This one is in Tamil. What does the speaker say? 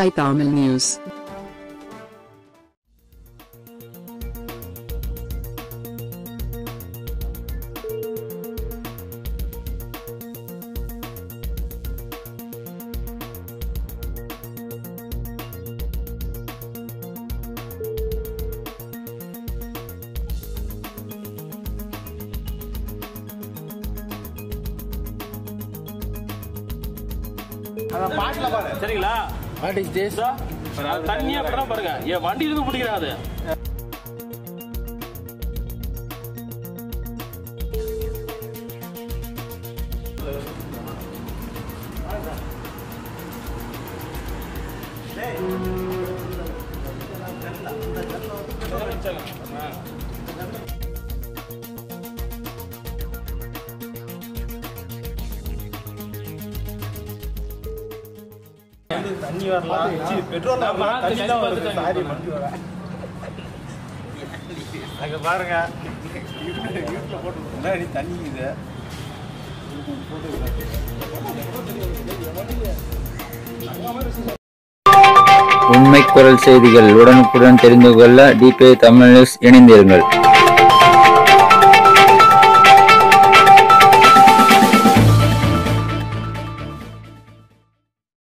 DPI Tamil News. சரிங்களா வாட் இஸ் திஸ் தண்ணியே அப்படிதான் பாருங்க என் வண்டியில இருந்து பிடிக்கிறாங்க அது தண்ணி வரலாம் சி, பெட்ரோல் வரலாம் தண்ணி தான் வருது சாரி வண்டி வர அங்க பாருங்க வீட்டில் போட்டு முன்னாடி தண்ணி இது உண்மை குரல் செய்திகள் உடனுக்குடன் தெரிந்து கொள்ள டிபிஐ தமிழ் நியூஸ் இணைந்திருங்கள்